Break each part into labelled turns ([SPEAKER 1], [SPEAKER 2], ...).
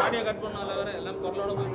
[SPEAKER 1] Audio cut பண்ணால வேற எல்லாம் பொருளோட போய்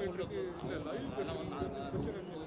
[SPEAKER 2] எங்களுக்கு இல்லை லைவ் பிரச்சனை இல்லை.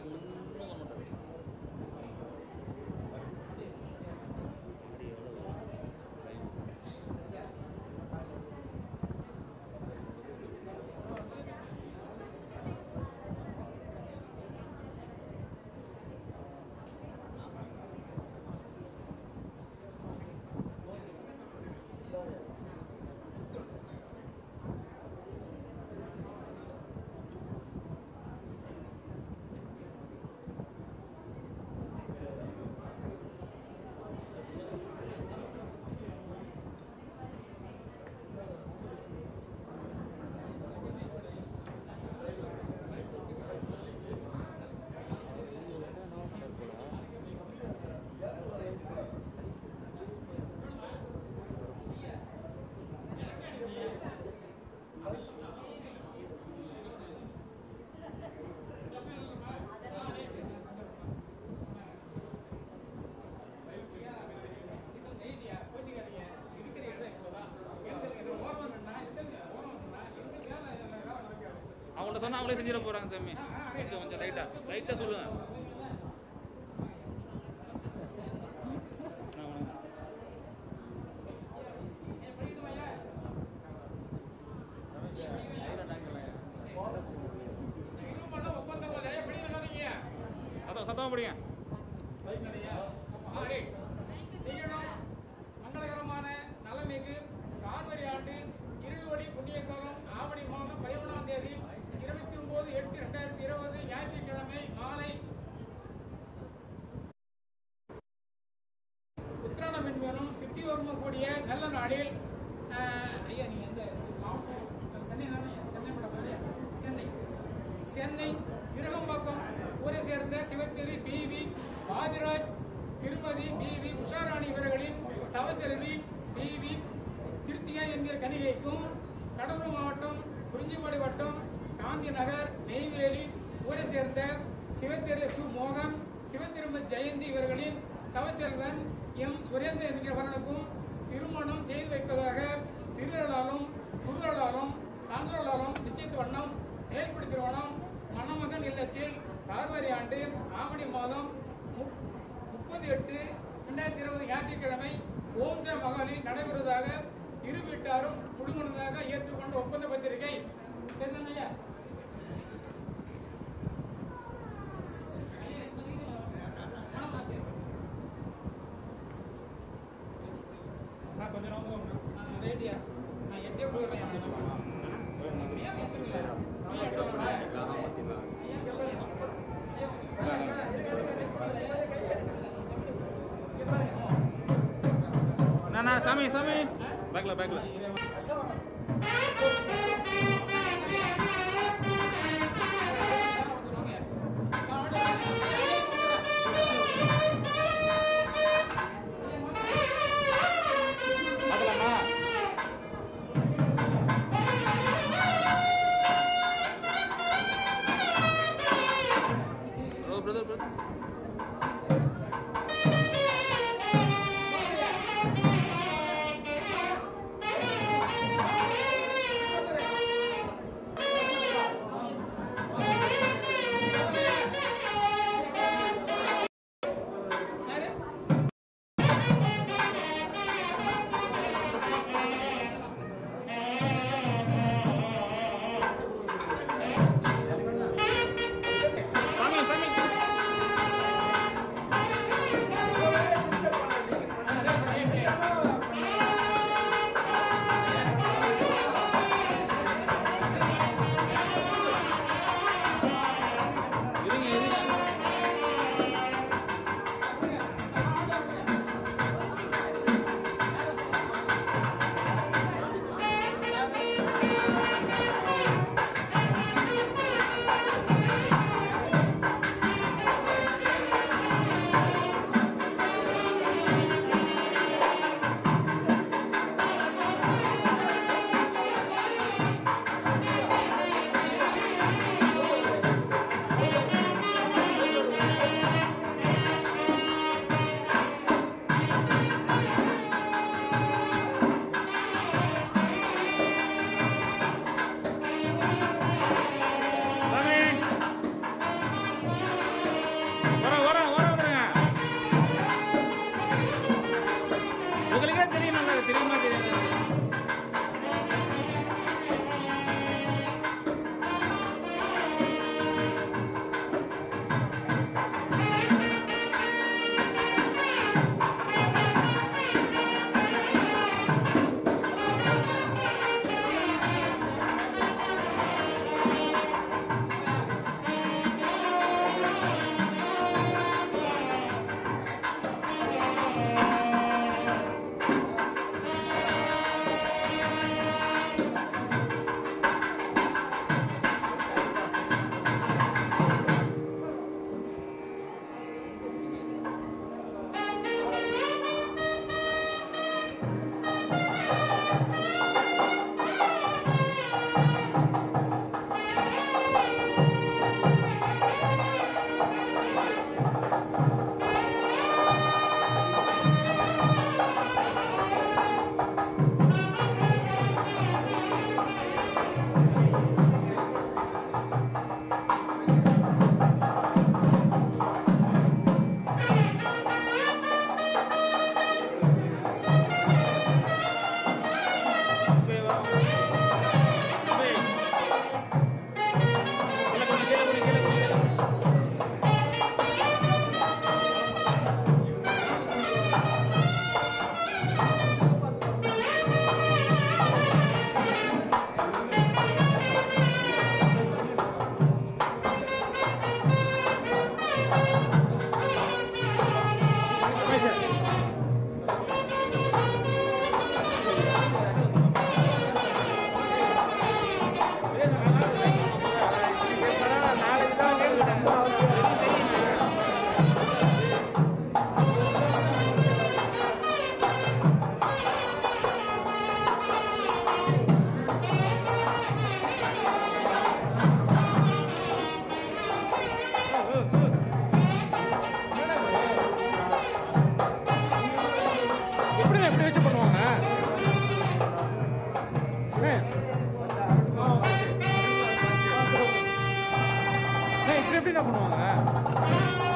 [SPEAKER 1] அவங்கள்ட்ட சொன்னா அவங்களே செஞ்சிட போறாங்க சாமி கொஞ்சம் கொஞ்சம் லைட்டா லைட்டா சொல்லுங்க ஆ, வணக்கம். சத்தம் சத்தமா படிங்க
[SPEAKER 3] மங்களகரமான நலமிகு சார்வரி ஆண்டு இருகோடி புண்ணியகாலம் ஆவணி மாதம் பதிமூணாம் தேதி இருபத்தி ஒன்பது எட்டு ரெண்டாயிரத்தி இருபது ஞாயிற்றுக்கிழமை மாலை உத்திராடம் என்பதும் சித்தியோர்ம கூடிய நல்ல நாளில் ஆஹ், ஐயா நீங்க எந்த மாவட்டம் சென்னை தானே சென்னை மேடம் சென்னை சென்னை இருகம்பாக்கம் ஊரை சேர்ந்த சிவத்திரி பிவி வாதிராஜ் திருமதி பிவி உஷாராணி இவர்களின் தவசெல்வி பிவி திருத்தியா என்கிற கணிகைக்கும் கடலூர் மாவட்டம் குறிஞ்சிப்பாடி வட்டம் காந்தி நகர் நெய்வேலி ஊரை சேர்ந்த சிவத்திரு சு மோகன் சிவத்திருமதி ஜெயந்தி இவர்களின் தவசெல்வன் எம் சுரேந்தர் என்கிறவர்களுக்கும் திருமணம் செய்து வைப்பதாக திருவருளாலும் குருவருளாலும் சான்றோளாலும் நிச்சயித்த வண்ணம் ஏற்படு திருமணம் மணமகன் இல்லத்தில் சார்வரி ஆண்டு ஆவணி மாதம் முப்- முப்பது எட்டு ரெண்டாயிரத்தி இருபது ஞாயிற்றுக்கிழமை ஓம்ச மகாலில் நடைபெறுவதாக இரு வீட்டாரும் குடும்பமாக ஏற்றுக்கொண்ட ஒப்பந்த பத்திரிகை சரிதானய்யா? நான் கொஞ்ச நேரம் தான் வரேன். நான் ரெடியா நான் எட்டே போயிடுறேன் ஐயா, எட்டுங்களா? ஐயா, எட்டுங்களா?
[SPEAKER 1] அண்ணா சாமி சாமி பேக்ல பேக்ல பார்க்கலாமா oh brother brother
[SPEAKER 4] Thank you.
[SPEAKER 2] எப்படிண்ணா பண்ணுவாங்க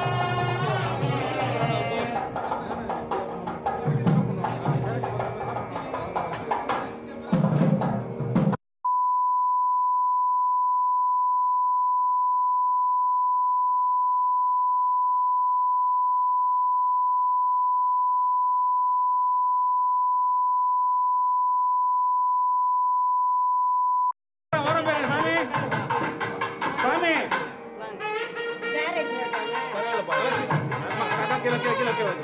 [SPEAKER 2] வரோம் பாருங்க சாமி சாமி
[SPEAKER 4] சேர் எடுத்து வைப்பாங்க
[SPEAKER 2] பரவாயில்லப்பா ஆமா, அதான் கீழே கீழே கீழே கீழே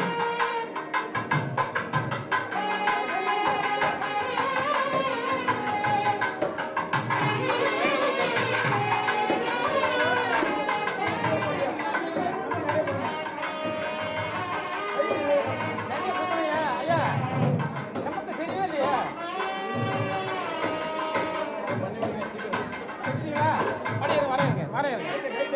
[SPEAKER 3] ஐயா நமக்கு தெரியவே இல்லையா அப்படியே வரையுங்க வரையுங்க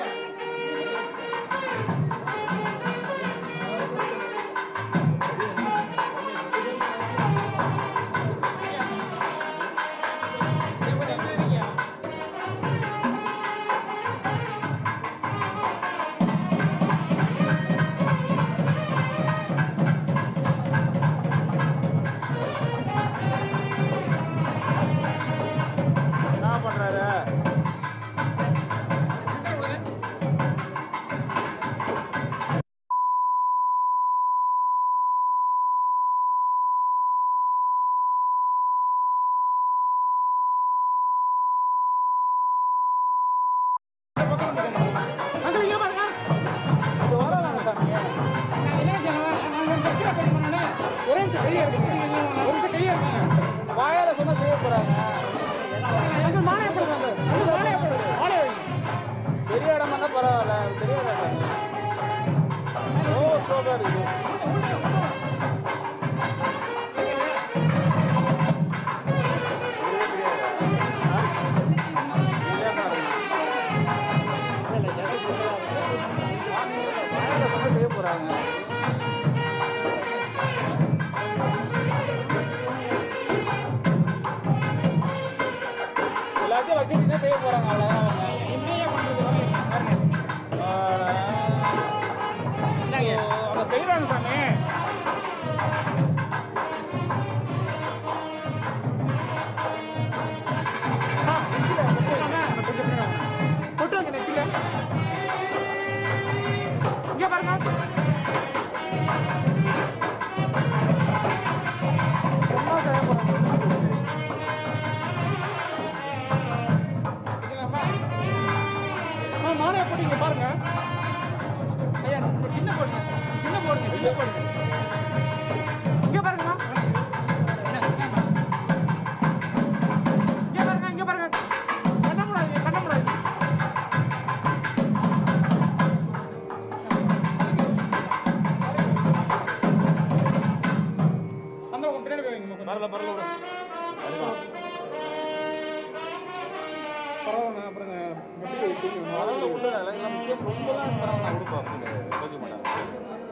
[SPEAKER 2] என்ன பண்றாரு
[SPEAKER 3] அங்க இங்க பாருங்க
[SPEAKER 2] அது வர வாங்க சாமி
[SPEAKER 3] நான் என்ன செய்யணும் நான் கொஞ்சம் கீழே போய் பண்ணேனே ஒரே நிமிஷம் கையை எடுங்க ஒரு நிமிஷம் கையை எடுங்க
[SPEAKER 2] வாயால சொன்னா செய்ய போறாங்க
[SPEAKER 3] எங்க மாலையை போடுங்க அங்க மாலையை போடுங்க மாலையை வைங்க
[SPEAKER 2] பெரிய இடமா இருந்தா பரவாயில்ல அது தெரியாத சாமி ஓ சோதா இருக்கு செய்ய போறாங்க எல்லாத்தையும் வச்சுட்டு என்ன செய்ய போறாங்க அவ்வளவுதான் அவங்க
[SPEAKER 3] என்னையா பண்றது வரையும் பாருங்க
[SPEAKER 2] அவங்க செய்யறாங்க சாமி
[SPEAKER 3] கொட்டு வாங்க நெத்தில இங்க பாருங்க மாலையை போட்டு இங்க பாருங்க ஐயா இந்த சின்ன போடுங்க சின்ன போடுங்க சின்ன போடுங்க இங்க பாருங்கம்மா இங்க பாருங்க இங்க பாருங்க கண்ண முடியாது கண்ண முடியாது அந்த பக்கம் பின்னாடி போய் வைங்க
[SPEAKER 2] பரல பரல விடு
[SPEAKER 3] பரவாயில்ல அப்புறம்
[SPEAKER 2] பரவாயில்ல விடு அதெல்லாம் முக்கியம் ரொம்பலாம் பரவாயில்ல விடுப்பா கோச்சிக்க மாட்டாங்க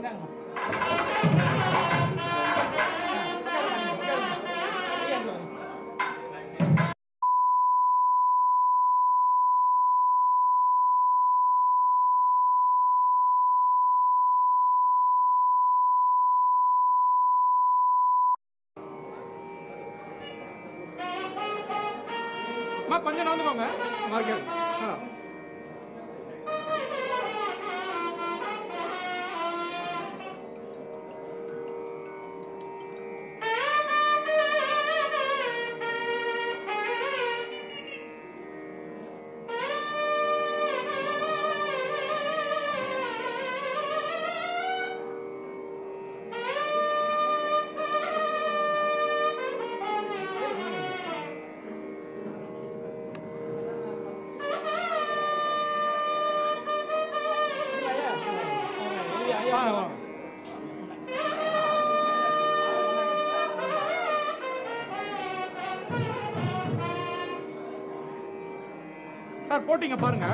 [SPEAKER 3] அம்மா கொஞ்சம் நடந்துக்கோங்க மார்க்கெட் ஆ வாங்க வாங்க சார் போட்டிங்க பாருங்க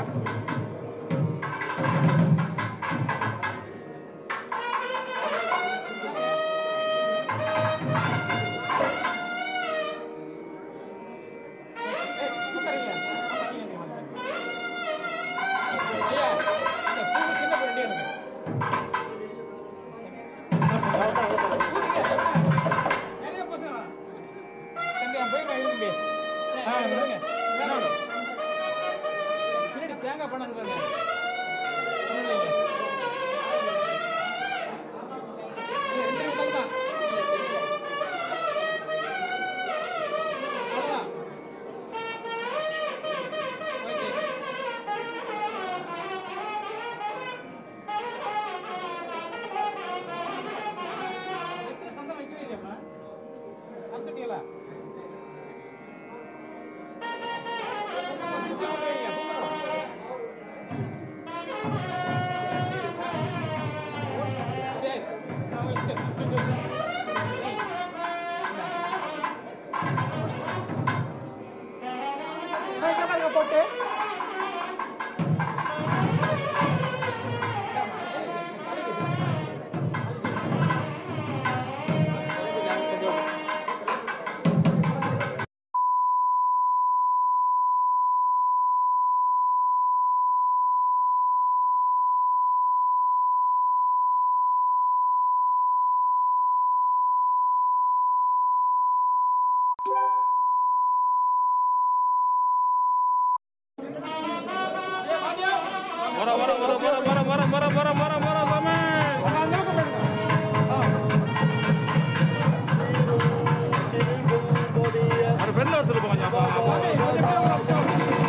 [SPEAKER 3] ஐயா பணம் இருக்கு பாருங்க ஒண்ணு வைங்க. இல்ல, ரெண்டு நிமிஷம் தான். அவ்வளவுதான். ஓகே. எத்தனை சந்தம் வைக்கவே இல்லையாம்மா? வந்துட்டீங்களா? பிரிச்சு கொண்டு வைங்க, சரி நான் வச்சுட்டேன்.
[SPEAKER 2] போட்டு
[SPEAKER 1] வர வர வர வர வர வர வர வர வர வர சாமி அது ஃப்ரெண்ட்ல வர சொல்லு கொஞ்சம் அப்பா அப்பா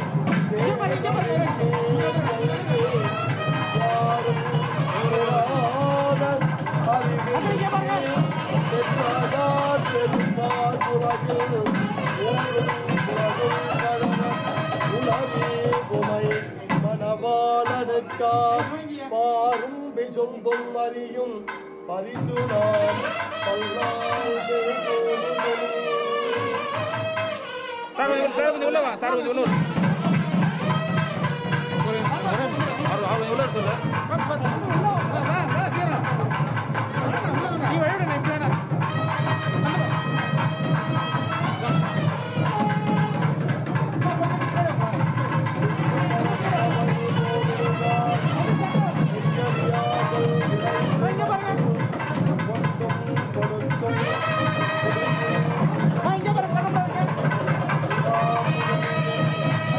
[SPEAKER 2] பாரும் பிசும்பும் அறியும் பரிசுனாம் பல்லாண்டு
[SPEAKER 1] சார் கொஞ்சம் சார் கொஞ்சம் உள்ள வா சார் கொஞ்சம் உள்ள வா. ஒரு ஒரு நிமிஷம். அவர் அவர் உள்ள வர சொல்லு
[SPEAKER 3] நீ வழிவிடு, நான் இப்படி வேணாம்.
[SPEAKER 2] கொடுக்கும்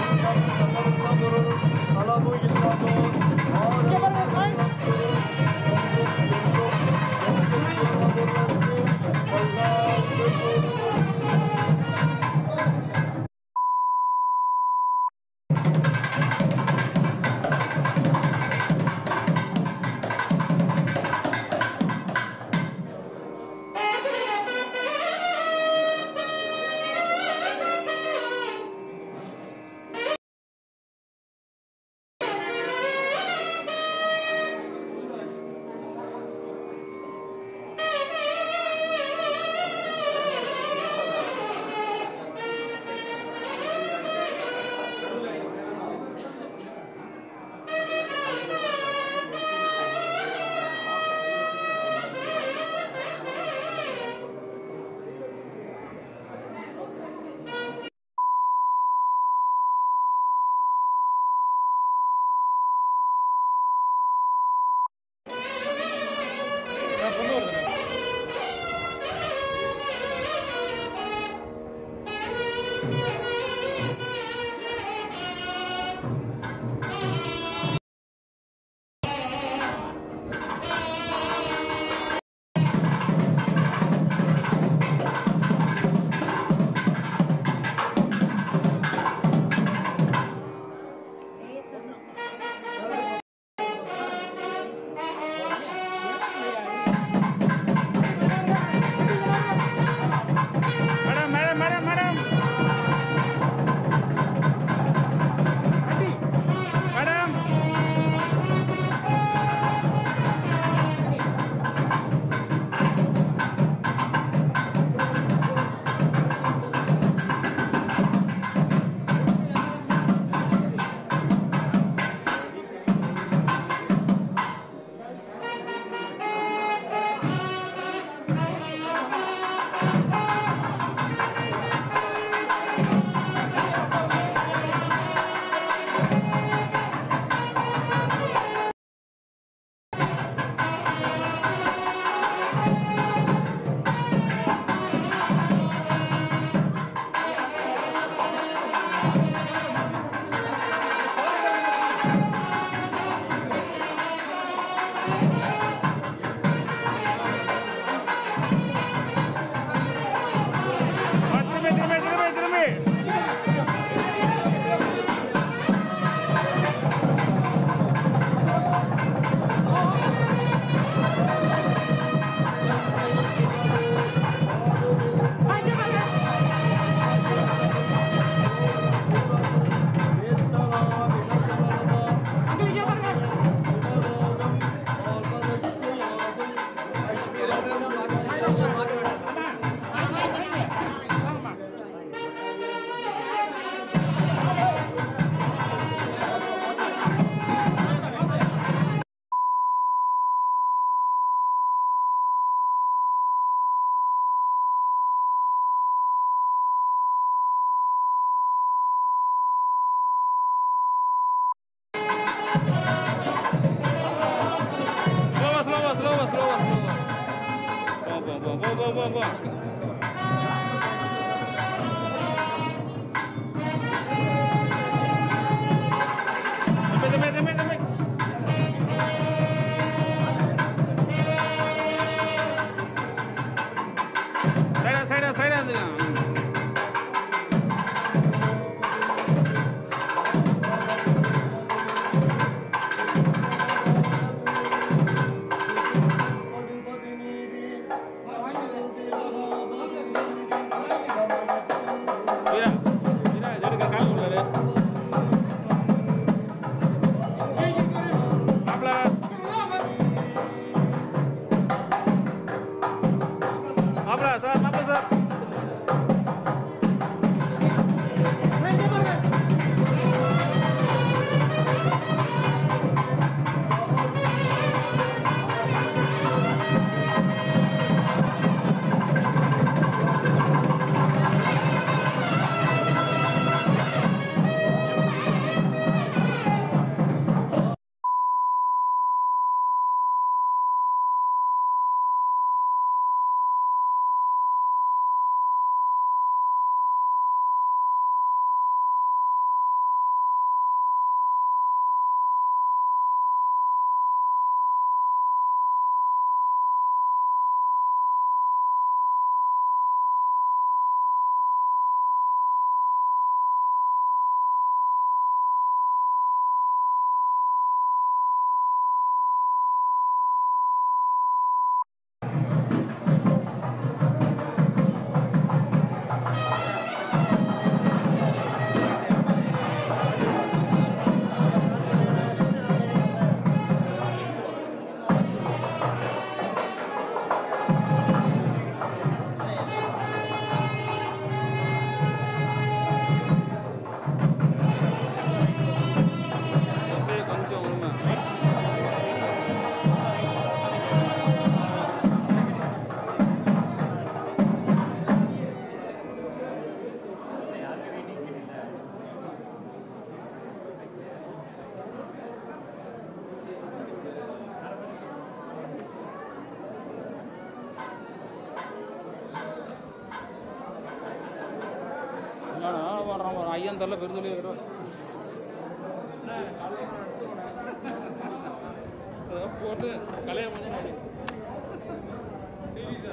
[SPEAKER 1] போ போ போ தம்பி தம்பி தம்பி தம்பி சைடா சைடா சைடா இருந்துக்கலாம் வீரா வீரா எடுக்க கால் உள்ளாரு மாப்பிள மாப்பிள சார் மாப்பிள சார் அப்படியே கொஞ்சம் உண்மை என்னடா வர்றான் வர்றான் ஐயன் தரல பெருந்தொழி இருக்கிறோம் போட்டு கலைய முடிஞ்சு சீரியஸா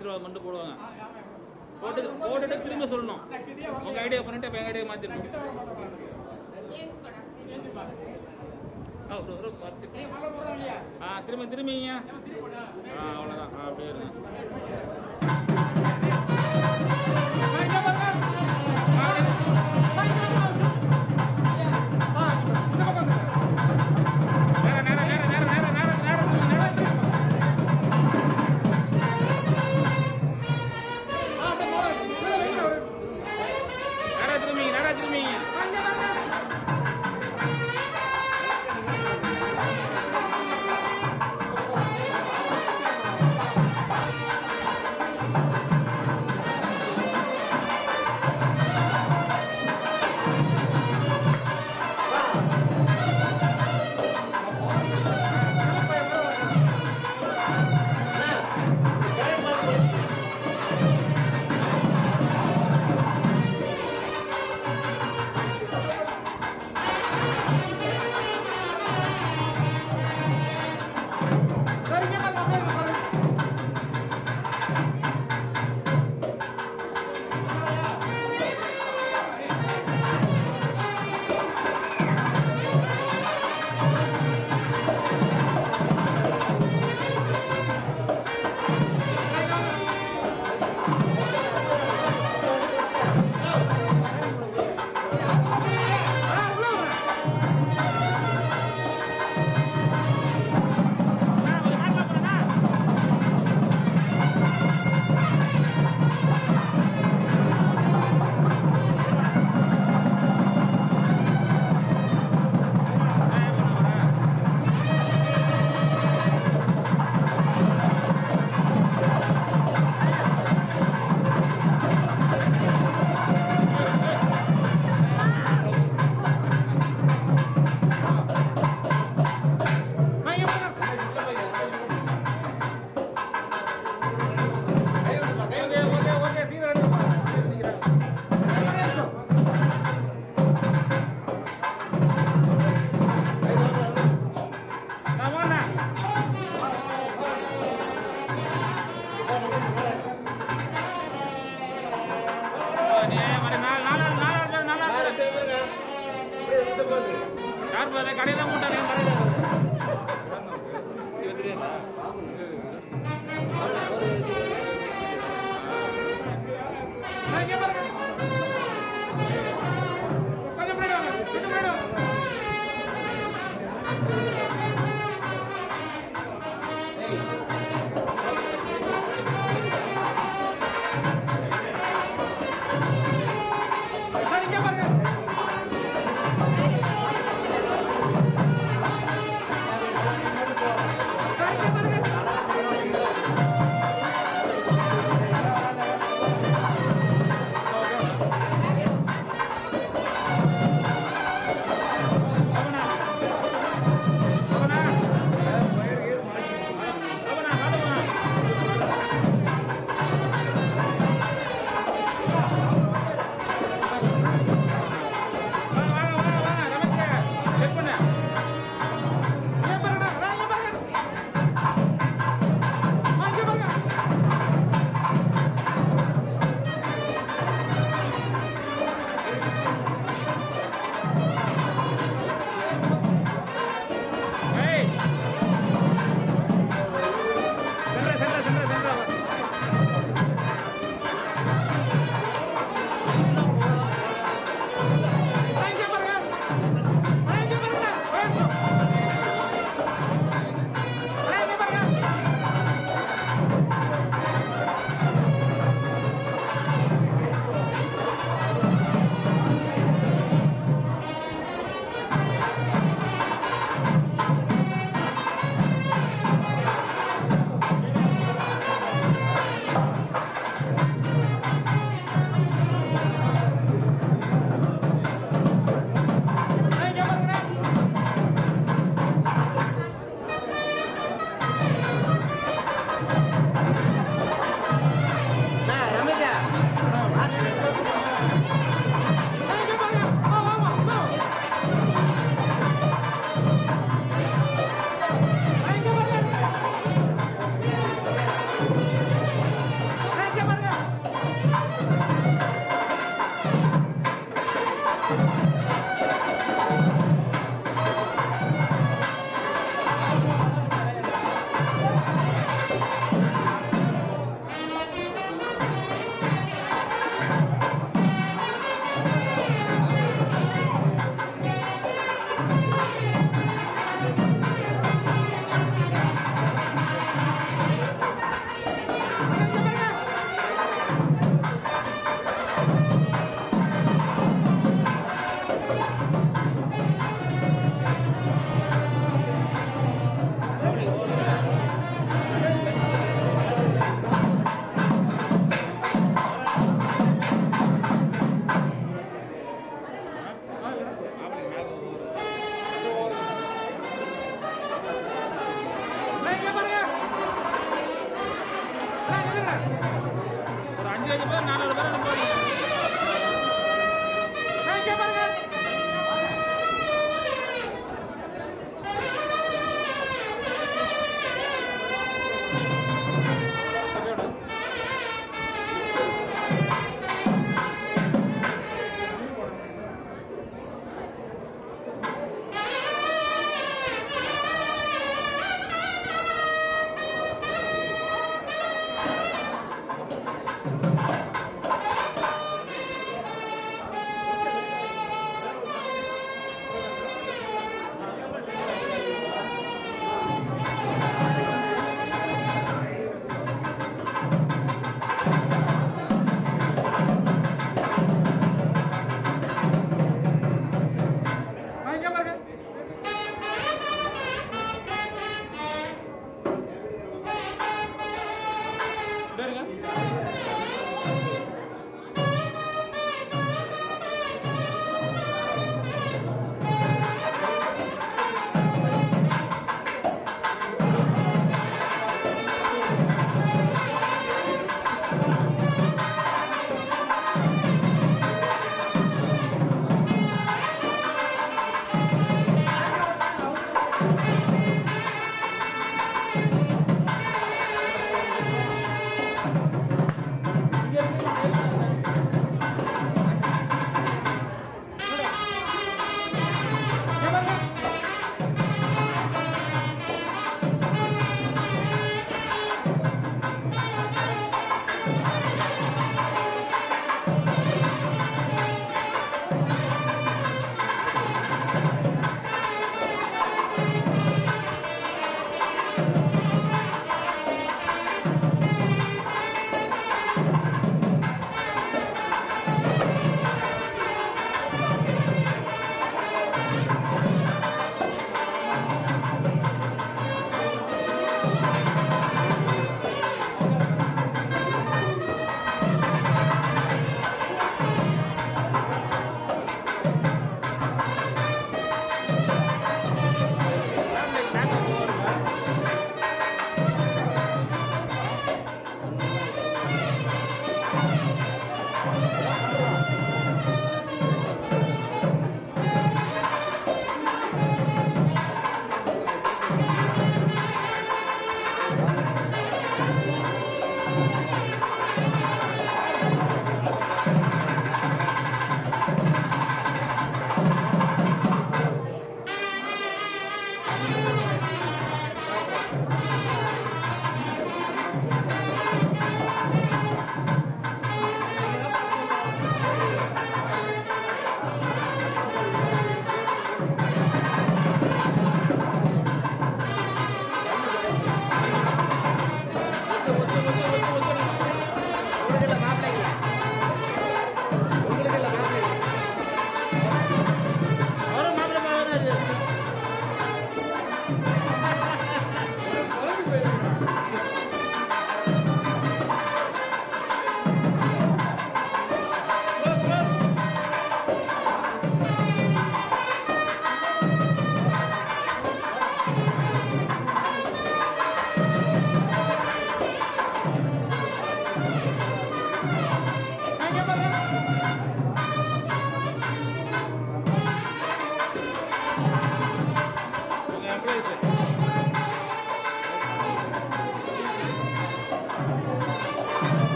[SPEAKER 1] ஆசீர்வாதம் பண்ணிட்டு போடுவாங்க போட்டு போட்டுட்டு திரும்ப சொல்லணும்
[SPEAKER 3] நான் கிட்டே வரல
[SPEAKER 1] உங்க ஐடியா பண்ணிட்டு அப்ப எங்க ஐடியா மாத்திடணும்
[SPEAKER 3] கிட்ட வர மாட்டேன் ஏஞ்சி பாரு
[SPEAKER 1] ஆ, ஒரு- ஒரு வார்த்தை.
[SPEAKER 3] ஏய் மலை போறதா இல்லையா
[SPEAKER 1] ஆ திரும்ப திரும்பிங்க
[SPEAKER 3] திருப்படா
[SPEAKER 1] ஆ அவ்வளோதான் ஆ அப்படியே இருங்க ஆ, அப்படியே. நேரா, நேரா, நேரா, நேரா, நேரா, நேரா, நேரா திரும்புங்க, நேரா திரும்புங்க. நேரா திரும்பிங்க நேரா திரும்பிங்க
[SPEAKER 3] ஆ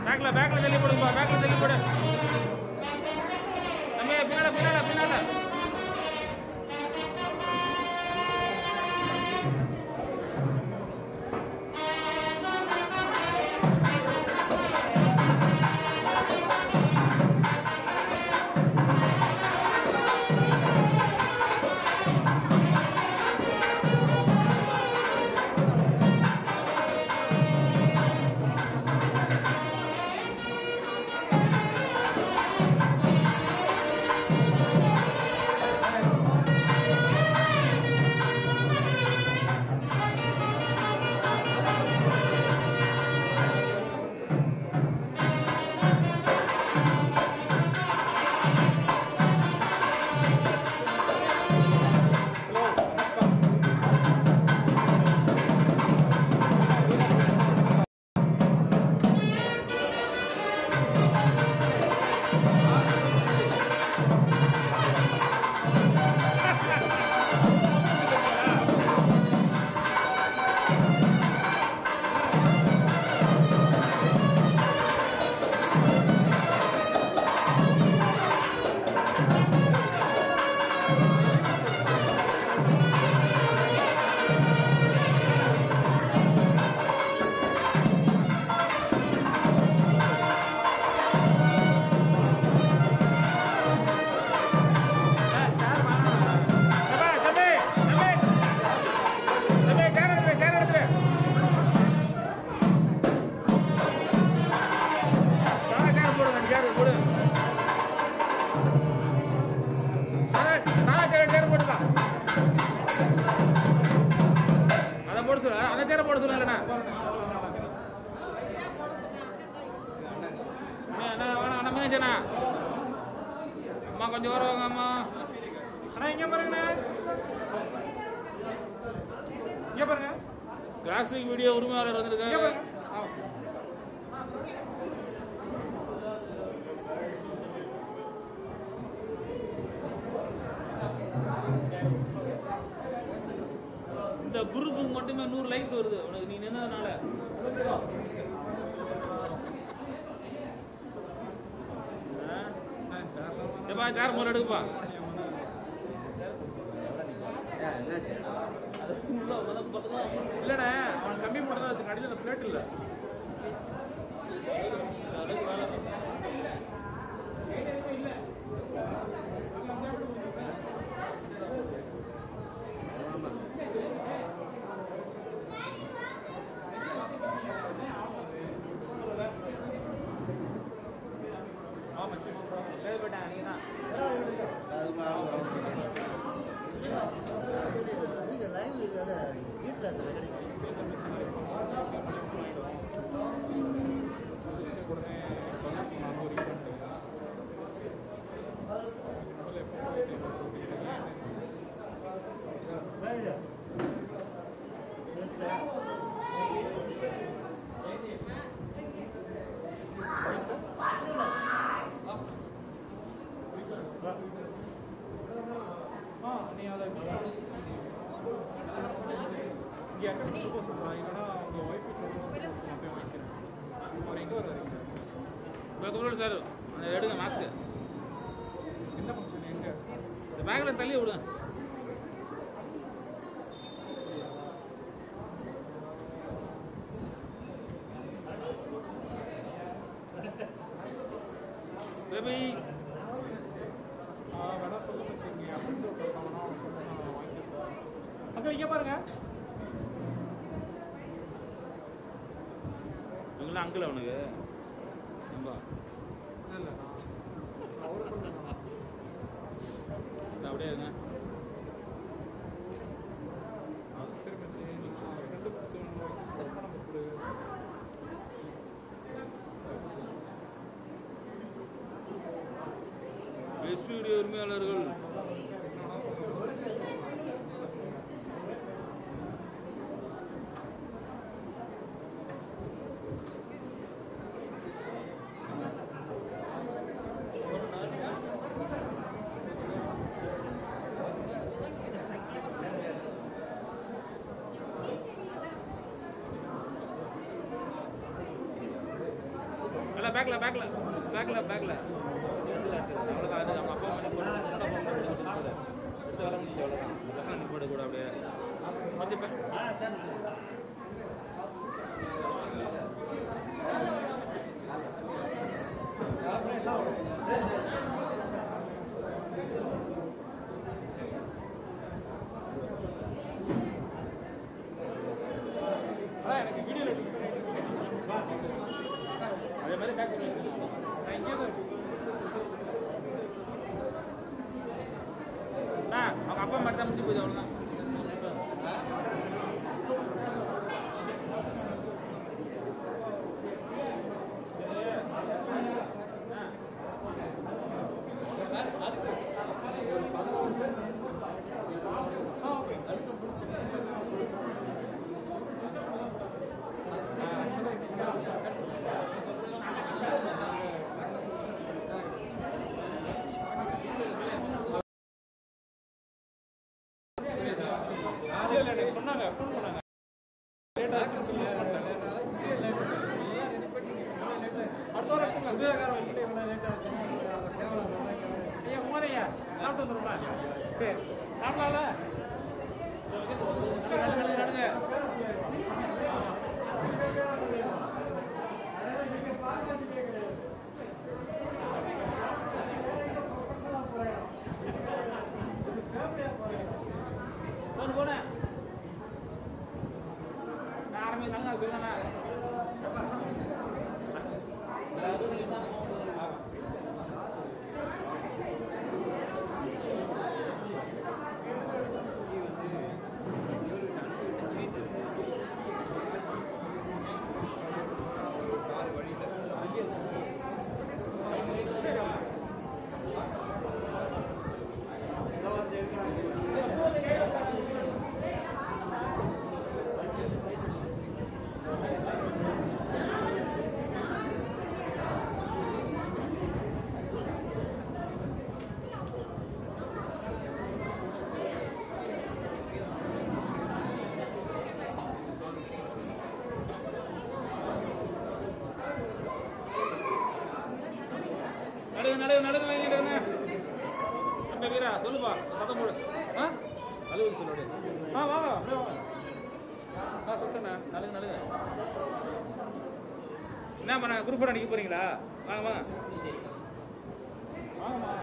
[SPEAKER 1] பேக்ல பேக்ல தள்ளி போடுப்பா பேக்ல தள்ளி போடு தம்பி பின்னால பின்னால பின்னால தம்பி தம்பி தம்பி சேர் எடுத்து சேர் எடுத்து சாதா சேர் போடுங்க சேர் போடு சாதா சாதா சேர் சேர் போடுப்பா அதை போட சொல்லு அந்த சேரை போட சொல்லு இல்லைண்ணா என்ன வேணாம் அண்ணா மேய்ச்சண்ணா அம்மா கொஞ்சம் வருவாங்க அம்மா
[SPEAKER 2] அண்ணா இங்க பாருங்கண்ணே இங்க பாருங்க
[SPEAKER 1] கிளாசிக் வீடியோ உரிமையாளர்
[SPEAKER 2] இங்க
[SPEAKER 1] வந்திருக்காரு
[SPEAKER 2] பாருங்க ஆ.
[SPEAKER 1] இந்த குரூப்புக்கு மட்டுமே நூறு லைக்ஸ் வருது உனக்கு நீ நின்னதுனால ஆ? ஏப்பா சேர் முதல்ல எடுக்குப்பா உள்ள உட்காந்து பார்த்துக்கலாம்.
[SPEAKER 2] இல்லண்ணே அவன் கம்மி மட்டும் தான் வச்சு அடியில் அந்த பிளேட் இல்ல ஆ நீ அதை இங்கே அக்கா போக சொல்கிறான் இல்லைன்னா அவங்க ஒய்ஃபுக்கு நான் போய் வாங்கிக்கிறேன் அவர் எங்கே வர்றாரு
[SPEAKER 1] கும்பிடு சார் அந்த எடுங்க மாஸ்க்
[SPEAKER 2] என்ன ஃபங்க்ஷன் எங்கே
[SPEAKER 1] இந்த பேக்கில் தள்ளி விடுங்க பேபி
[SPEAKER 2] ஆ வேணா சொல்ல வச்சுருங்க அப்படின்னு இருக்காங்கன்னா அவங்க சொன்னா நான் வாங்கிக்கிறேன் அக்கா இங்கே பாருங்க
[SPEAKER 1] இவங்களாம் அங்கிள் அவனுக்கு ஏம்பா
[SPEAKER 2] இல்லை இல்லை நான் அவருக்கு சொல்லுங்க
[SPEAKER 1] இந்த அப்படியே இருங்க
[SPEAKER 2] திரும்ப ரெண்டு பத்து நம்ம கொடு
[SPEAKER 1] பெஸ்ட் வீடியோ உரிமையாளர்கள் அல்ல பேக்ல பேக்ல பேக்ல பேக்ல அவ்வளோதான் அது அவங்க அப்பா அம்மா நிப்பாடு. அப்பா அம்மா நிப்பாடு. எடுத்து வர முடிஞ்சு அவ்வளோதான் பசங்க நிப்பாடு கூட அப்படியே கொஞ்சம் பே- அதான் எனக்கு வீடியோ அதே மாதிரி பேக் பண்ணி வச்சிருக்கேன். நான் இங்கே தான் இருக்கேன். அண்ணா, அவங்க அப்பா மட்டும் தான் முடிஞ்சு போகுது அவ்வளோதான்
[SPEAKER 2] சொன்னாங்க ஃபோன் பண்ணாங்க அடுத்த வாரம் எடுத்துக்கலாம் விவேகாரம் வச்சுட்டு இவ்வளோ லேட்டாக கேவலம்
[SPEAKER 3] ஐயா மோதையா சாப்பிட்டு வந்துருமா சரி சாப்பிடலாம்ல
[SPEAKER 1] நடுங்க, நடுங்க, நடுங்க. போடு, போடு. நான் ஆரம்பி- நல்லா இருக்கு, நல்லா இருக்கு. நடுங்க நடுங்க நடுங்க வைங்க நடுங்க அந்த வீரா சொல்லுப்பா சத்தம் போடு ஆ அலுவலக சொல்லு
[SPEAKER 2] ஆ வாங்க அப்படியே வாங்க ஆ சொல்லிட்டேண்ணே
[SPEAKER 1] நடுங்க நடுங்க என்ன பண்ண குரூப் ஃபோட்டோ அடிக்க போறீங்களா வாங்க வாங்க வாங்கம்மா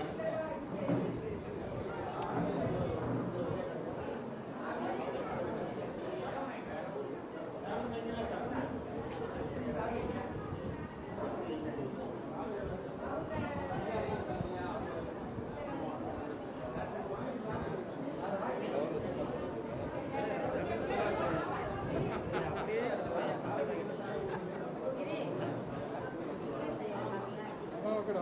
[SPEAKER 2] ஓகேடா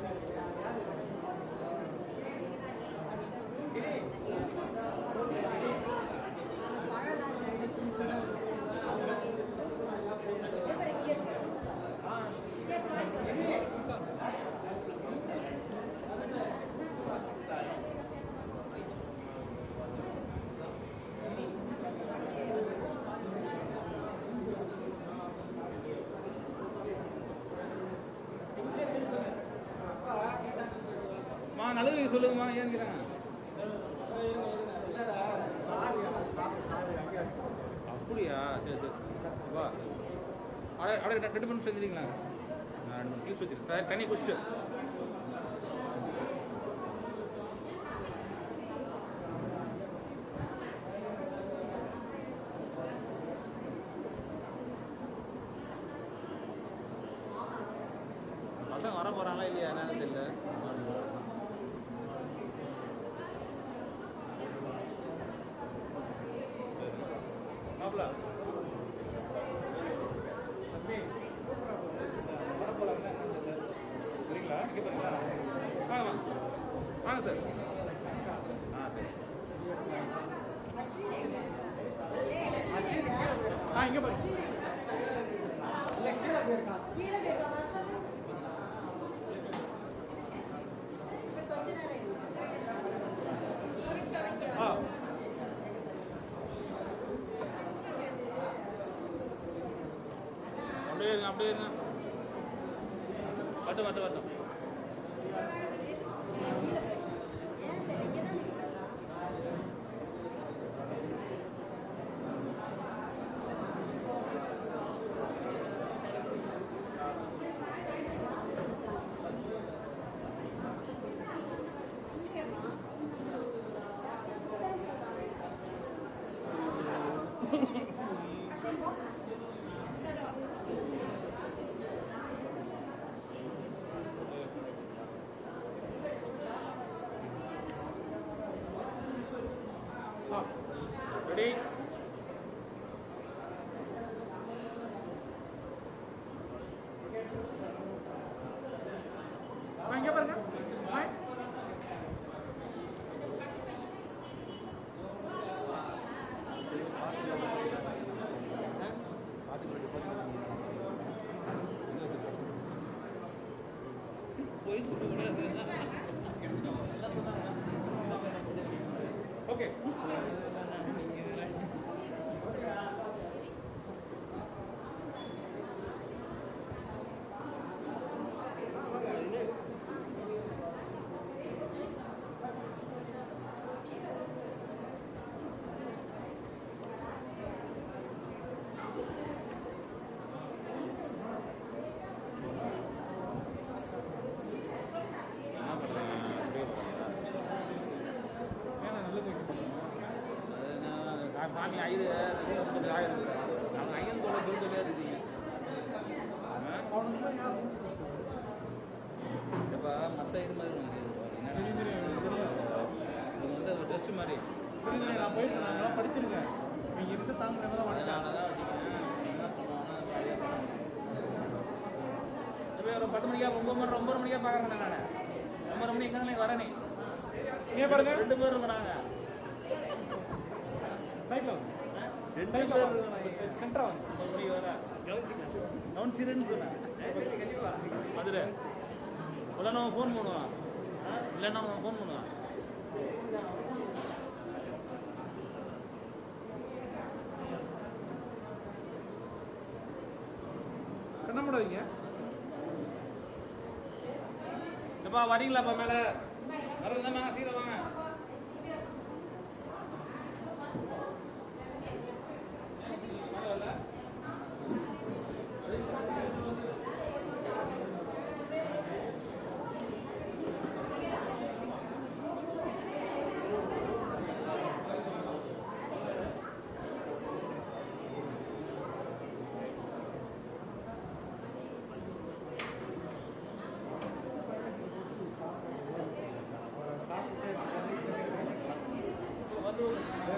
[SPEAKER 1] மா நலுகை சொல்லுங்கம்மா ஏன்னுக்கிறேன் அப்படியா சரி சரி வா அட அட ரெண்டு ரெண்டு நிமிஷம் செஞ்சுருங்களா நான் ரெண்டு மூணு கிளிப் வச்சிருக்கேன் தண்ணி குடிச்சிட்டு பசங்க வர போறாங்களா இல்லையா என்னன்னு தெரியல மாப்பிள சரிங்களா இங்கே பாருங்களா வாங்க வாங்க வாங்க சார் ஆ சரி
[SPEAKER 3] ஆ இங்க பாரு
[SPEAKER 1] ஆ அப்படியே இருங்க அப்படியே இருங்க வரட்டும் வரட்டும் வரட்டும் ரெடி
[SPEAKER 3] இங்க பாருங்க ஆ.
[SPEAKER 1] ஓகே என்ன பண்றேன் அப்படியே போறேன்
[SPEAKER 3] மேல நல்லது
[SPEAKER 1] அது நான் சா- சாமி ஐயரு கொஞ்சம் ஆயிரம் அவங்க ஐயன் போல பிரிஞ்சலே இருக்கீங்க இப்போ மற்ற இது மாதிரி ஒண்ணு இருக்கு பாரு. என்னடா? இது வந்து ஒரு ட்ரெஸ் மாதிரி
[SPEAKER 3] புரியுதுங்க, நான் போயிருக்கேன் நான் நல்லா படிச்சிருக்கேன் நீங்க இருக்க தாங்க தான் வளர்த்தேன்
[SPEAKER 1] அதனால தான் வச்சுக்கேன் என்ன பண்ணுவாங்கன்னா சரியா பண்ணுவாங்க. இப்போ ஒரு பத்து மணிக்கா ஒன்பது மணி ஒன்பது மணிக்கா பார்க்குறேன் நான் ஒன்பது மணி எங்கே வரேனே
[SPEAKER 3] இங்க பாருங்க
[SPEAKER 1] ரெண்டு பேர் இருக்கிறாங்க
[SPEAKER 3] சைக்கிள்
[SPEAKER 1] ரெண்டு
[SPEAKER 3] சைக்கிள்
[SPEAKER 1] பேர்
[SPEAKER 3] வாங்க.
[SPEAKER 1] இருக்கிறாங்க
[SPEAKER 3] சென்டரா வாங்க
[SPEAKER 1] ஒன்பது மணிக்கு வர கவனிச்சிருன்னு சொன்னேன் மதுரை இல்லைன்னா அவன் ஃபோன் பண்ணுவான் இல்லைன்னா அவன் ஃபோன் பண்ணுவான்
[SPEAKER 3] கண்ண மூடாதீங்க
[SPEAKER 1] எப்பா வரீங்களாப்பா மேலே வரந்தாமா சீக்கிரம் வாங்க வந்து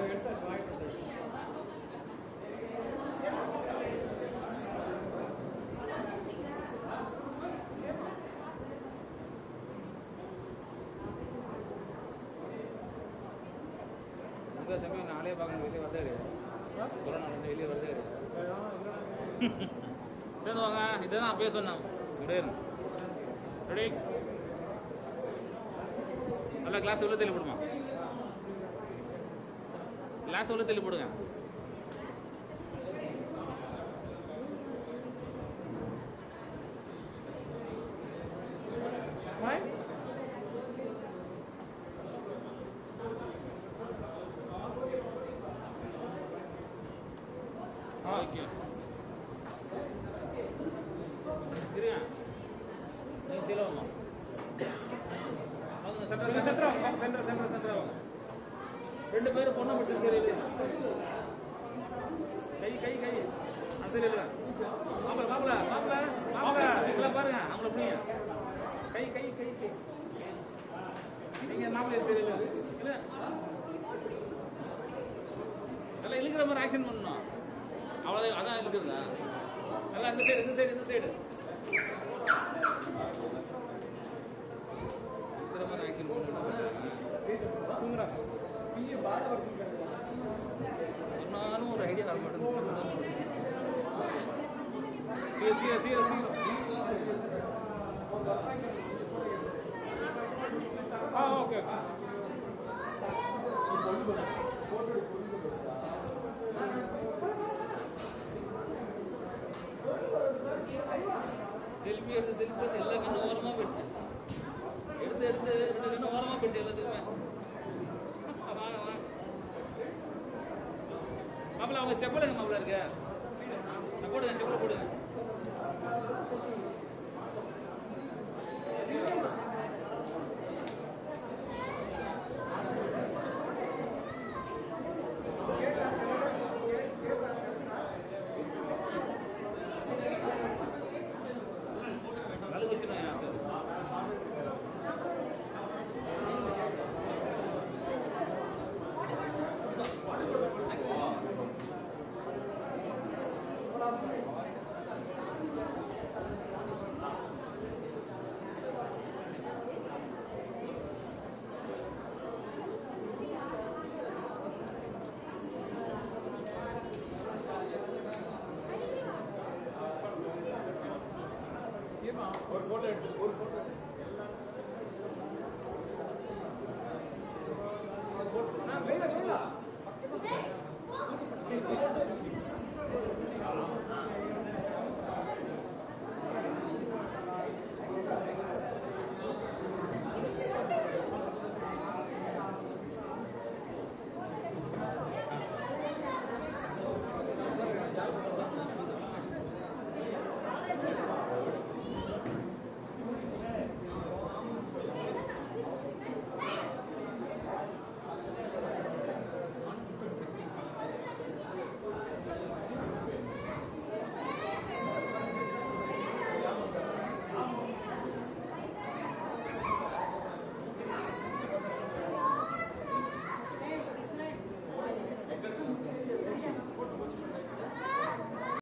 [SPEAKER 1] உங்க தம்பி நாளே பார்க்கணும் வெளியே வந்தாரு கொரோனா வந்து வெளியே வந்தாரு சேர்ந்து வாங்க இதுதான் அப்பயே சொன்னேன் இப்படியே இருங்க ரெடி நல்லா கிளாஸ் உள்ள தள்ளி போடுமா கிளாஸ் உள்ள தள்ளி போடுங்க
[SPEAKER 3] பாய்
[SPEAKER 1] ஓகே இருங்க நீங்க கீழே வாங்க வாங்க சென்டர் சென்டர் வாங்க சென்டர் சென்டர் சென்டர் வாங்க ரெண்டு பேரும் பொண்ணை மட்டும் தெரியல கை கை கை அது சரி இல்லை மாப்பிள மாப்பிள மாப்பிள மாப்பிள இல்லை பாருங்க அவங்கள புரியுங்க கை கை கை கை நீங்க மாப்பிள தெரியல இல்ல நல்லா இழுக்கிற மாதிரி ஆக்ஷன் பண்ணணும் அவ்வளோதான் அதான் இழுக்குறதா நல்லா இந்த சைடு இந்த சைடு இந்த சைடு இழுக்கிற மாதிரி ஆக்ஷன் பண்ணணும்
[SPEAKER 3] தூங்குறா ஐயோ பாட வருது
[SPEAKER 1] நானும் ஒரு ஐடியா தர மாட்டேன் சீர சீர சீர சீர
[SPEAKER 3] ஆ ஓகே ஓகே
[SPEAKER 1] செல்ஃபி திருப்பி எடுத்து திருப்பி எடுத்து எல்லா கண்ணும் ஓரமா போயிடுச்சு எடுத்து எடுத்து ரெண்டு கண்ணும் ஓரமா போயிடுச்சு எல்லாத்துக்குமே வாங்க வாங்க மாப்பிள்ள அவங்க செப்பலுங்க மாப்பிள்ள இருக்கு நான் போடுங்க செப்பல போடுங்க வேலை வச்சுருவேன் சார்
[SPEAKER 2] ஒரு போட்டோ எடுத்து ஒரு போட்டோ